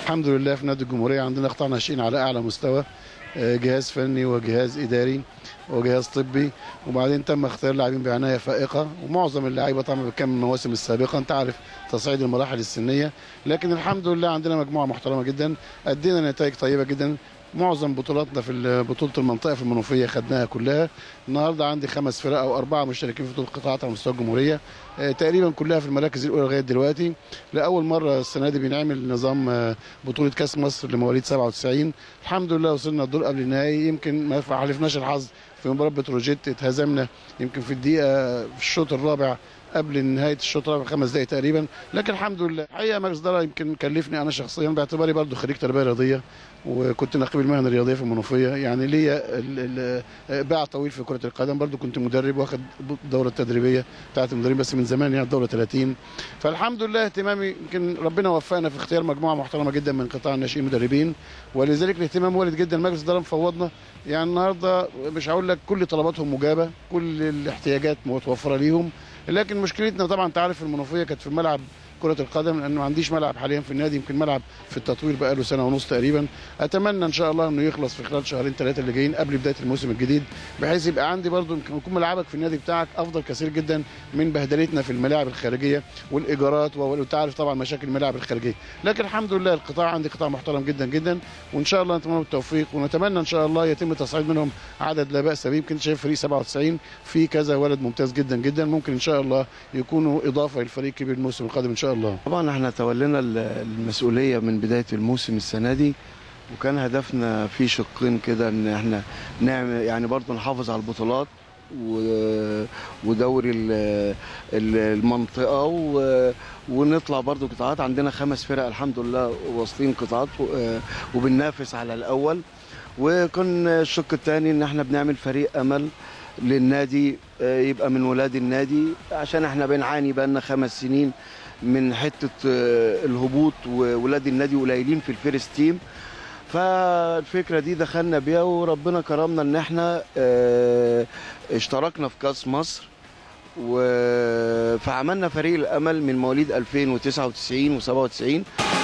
الحمد لله في نادي الجمهوريه عندنا قطاع ناشئين على اعلى مستوى آه، جهاز فني وجهاز اداري وجهاز طبي وبعدين تم اختيار لاعبين بعنايه فائقه ومعظم اللعيبه طبعا بكم من المواسم السابقه انت عارف تصعيد المراحل السنيه لكن الحمد لله عندنا مجموعه محترمه جدا ادينا نتائج طيبه جدا معظم بطولاتنا في بطوله المنطقه في المنوفيه خدناها كلها النهارده عندي خمس فرق او اربعه مشتركين في بطوله قطاعات على مستوى الجمهوريه آه، تقريبا كلها في المراكز الاولى لغايه دلوقتي لاول مره السنه دي بنعمل نظام آه، بطوله كاس مصر لمواليد 97 الحمد لله وصلنا الدور قبل النهائي يمكن ما حالفناش الحظ في مباراه بتروجيت اتهزمنا يمكن في الدقيقه في الشوط الرابع قبل نهايه الشوط الرابع خمس دقائق تقريبا لكن الحمد لله الحقيقه مجلس الاداره يمكن كلفني انا شخصيا باعتباري برضو خريج تربيه رياضيه وكنت نقيب المهنه الرياضيه في المنوفيه يعني ليا ال- ال- باع طويل في كره القدم برضو كنت مدرب واخد الدوره التدريبيه بتاعت المدربين بس من زمان يعني الدوره 30 فالحمد لله اهتمامي يمكن ربنا وفقنا في اختيار مجموعه محترمه جدا من قطاع الناشئين مدربين ولذلك الاهتمام وارد جدا مجلس الاداره مفوضنا يعني النهارده مش هقول لك كل طلباتهم مجابه كل الاحتياجات متوفره ليهم لكن مشكلتنا طبعا انت عارف المنوفيه كانت في الملعب كرة القدم لأنه ما عنديش ملعب حاليا في النادي يمكن ملعب في التطوير بقاله سنة ونص تقريبا أتمنى إن شاء الله إنه يخلص في خلال شهرين ثلاثة اللي جايين قبل بداية الموسم الجديد بحيث يبقى عندي برضو يمكن يكون ملعبك في النادي بتاعك أفضل كثير جدا من بهدلتنا في الملاعب الخارجية والإيجارات وأنت عارف طبعا مشاكل الملاعب الخارجية لكن الحمد لله القطاع عندي قطاع محترم جدا جدا وإن شاء الله نتمنى بالتوفيق ونتمنى إن شاء الله يتم تصعيد منهم عدد لا بأس به يمكن شايف فريق 97 في كذا ولد ممتاز جدا جدا ممكن إن شاء الله يكونوا إضافة للفريق الكبير الموسم القادم إن شاء الله طبعا احنا تولينا ال- المسؤوليه من بدايه الموسم السنه دي وكان هدفنا في شقين كده ان احنا نعمل يعني برضه نحافظ على البطولات و- ودوري ال- ال- المنطقه و- ونطلع برضه قطاعات عندنا خمس فرق الحمد لله واصلين قطاعات و- وبننافس على الاول وكان الشق الثاني ان احنا بنعمل فريق امل للنادي آه، يبقى من ولاد النادي عشان احنا بنعاني بقالنا خمس سنين من حته آه، الهبوط وولاد النادي قليلين في الفيرست تيم فالفكره دي دخلنا بيها وربنا كرمنا ان احنا آه، اشتركنا في كاس مصر و... فعملنا فريق الامل من مواليد 2099 و97